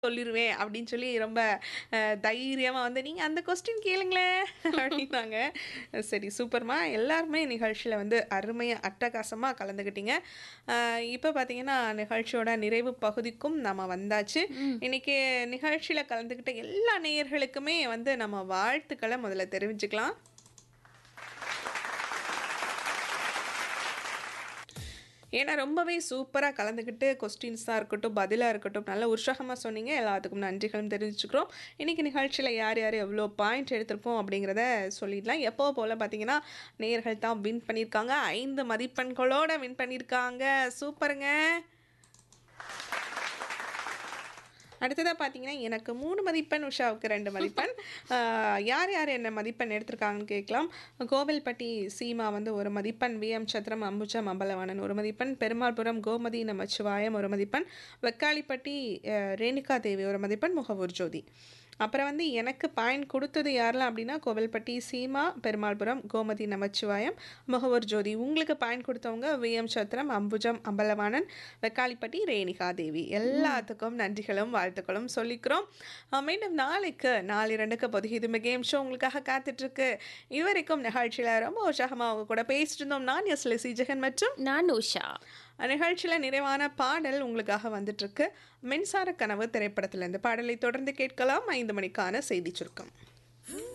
சொல்லிருவேன் அப்படின்னு சொல்லி ரொம்ப அஹ், தைரியமா வந்து நீங்க அந்த கொஸ்டின் கேளுங்களேன் அப்படின்னாங்க சரி சூப்பர்மா எல்லாருமே நிகழ்ச்சியில் வந்து அருமையா அட்டகாசமா கலந்துக்கிட்டீங்க அஹ், இப்போ பார்த்தீங்கன்னா நிகழ்ச்சியோட நிறைவு பகுதிக்கும் நம்ம வந்தாச்சு இன்னைக்கு நிகழ்ச்சியில் கலந்துக்கிட்ட எல்லா நேயர்களுக்குமே வந்து நம்ம வாழ்த்துக்களை முதல்ல தெரிவிச்சுக்கலாம் ஏன்னா ரொம்பவே சூப்பராக கலந்துக்கிட்டு கொஸ்டின்ஸாக இருக்கட்டும் பதிலாக இருக்கட்டும் நல்ல உற்சாகமாக சொன்னீங்க எல்லாத்துக்கும் நன்றிகளும் தெரிவிச்சுக்கிறோம் இன்றைக்கி நிகழ்ச்சியில் யார் யார் எவ்வளோ பாயிண்ட் எடுத்திருப்போம் அப்படிங்கிறத சொல்லிடலாம் எப்போ போல் பார்த்தீங்கன்னா நேர்கள் தான் வின் பண்ணியிருக்காங்க ஐந்து மதிப்பெண்களோட வின் பண்ணியிருக்காங்க சூப்பருங்க அடுத்ததாக பார்த்தீங்கன்னா எனக்கு மூணு மதிப்பெண் உஷாவுக்கு ரெண்டு மதிப்பெண் ஆஹ் யார் யார் என்ன மதிப்பெண் எடுத்திருக்காங்கன்னு கேட்கலாம் கோவில்பட்டி சீமா வந்து ஒரு மதிப்பெண் விஎம் சத்திரம் அம்புஜம் அம்பலவாணன் ஒரு மதிப்பெண் பெருமாள்புரம் கோமதி நமச்சிவாயம் ஒரு மதிப்பெண் வெக்காளிப்பட்டி ஆஹ் ரேணுகா தேவி ஒரு மதிப்பெண் முகவூர் ஜோதி அப்புறம் வந்து எனக்கு பாயிண்ட் கொடுத்தது யாரெல்லாம் அப்படின்னா கோவில்பட்டி சீமா பெருமாள்புரம் கோமதி நமச்சிவாயம் முகவர் ஜோதி உங்களுக்கு பாயிண்ட் கொடுத்தவங்க விஎம் சத்திரம் அம்புஜம் அம்பலவாணன் வெக்காளிப்பட்டி ரேணிகா தேவி எல்லாத்துக்கும் நன்றிகளும் வாழ்த்துக்களும் சொல்லிக்கிறோம் அஹ் மீண்டும் நாளைக்கு நாலு இரண்டுக்கு பொது இதுமே கேம் ஷோ உங்களுக்காக காத்துட்ருக்கு இதுவரைக்கும் நிகழ்ச்சியில் ரொம்ப உற்சாகமாக அவங்க கூட பேசிட்டு இருந்தோம் நான் எஸ் லெசி ஜெகன் மற்றும் நான் உஷா நிகழ்ச்சியில் நிறைவான பாடல் உங்களுக்காக வந்துட்டுருக்கு மின்சார கனவு திரைப்படத்திலிருந்து பாடலை தொடர்ந்து கேட்கலாம் ஐந்து மணிக்கான செய்தி சுருக்கம்